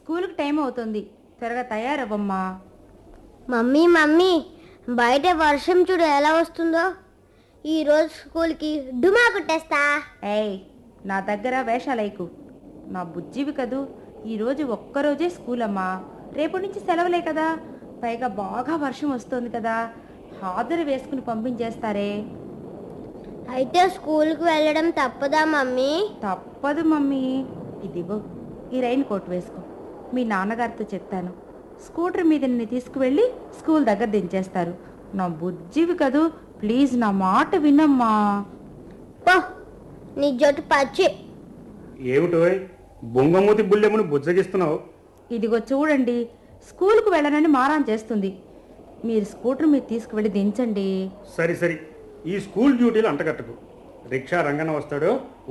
స్కూల్కి టైం అవుతుంది త్వరగా తయారవ్వమ్మా మమ్మీ మమ్మీ బయట వర్షం చూడు ఎలా వస్తుందో ఈరోజు స్కూల్కి డుమా కుట్టేస్తా ఏయ్ నా దగ్గర వేషాలైకు నా బుజ్జివి కదూ ఈరోజు ఒక్కరోజే స్కూల్ అమ్మా రేపటి నుంచి సెలవులే కదా పైగా బాగా వర్షం వస్తుంది కదా హాజరు వేసుకుని పంపించేస్తారే అయితే స్కూల్కి వెళ్ళడం తప్పదా మమ్మీ తప్పదు మమ్మీ ఇదిగో ఈ రైన్ కోట్ వేసుకో మీ నాన్నగారితో చెప్తాను స్కూటర్ మీద నిన్ను తీసుకువెళ్ళి స్కూల్ దగ్గర దించేస్తారు నా బుజ్జివి కదూ ప్లీజ్ నా మాట వినమ్మా పో నీ జట్టు పచ్చి ఏమిటోయ్ బొంగమూతి బుల్లెమును బుజ్జగిస్తున్నావు ఇదిగో చూడండి స్కూల్కు వెళ్ళనని మారాన్ చేస్తుంది మీరు స్కూటర్ మీద తీసుకువెళ్ళి దించండి సరి సరి ఈ స్కూల్ డ్యూటీలు అంటగట్టకు రిక్షా రంగన వస్తాడో